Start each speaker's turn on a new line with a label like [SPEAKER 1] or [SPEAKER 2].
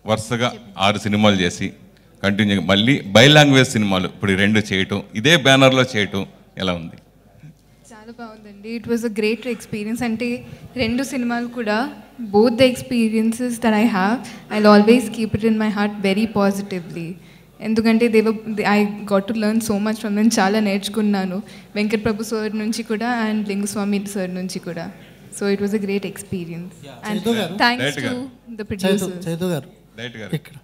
[SPEAKER 1] వరుసగా ఆరు సినిమాలు చేసి కంటిన్యూ మళ్ళీ బై లాంగ్వేజ్ సినిమాలు ఇప్పుడు ఈ రెండు చేయటం ఇదే బ్యానర్లో చేయటం ఎలా ఉంది
[SPEAKER 2] చాలా బాగుందండి it was a great experience అంటే రెండు సినిమాలు కూడా both the experiences that I have I always keep it in my heart very positively ఎందుకంటే Deva I got to learn so much from నేను చాలా నేర్చుకున్నాను వెంకట్ ప్రభు సార్ నుంచి కూడా అండ్ లింగుస్వామి సార్ నుంచి కూడా so it was a great experience and
[SPEAKER 3] Chaitu garu.
[SPEAKER 2] Thanks
[SPEAKER 1] Right
[SPEAKER 2] టు
[SPEAKER 1] garu.
[SPEAKER 2] The
[SPEAKER 3] Chaitu
[SPEAKER 2] producers
[SPEAKER 3] Chaitu garu
[SPEAKER 1] right గారు
[SPEAKER 3] ఇక్కడ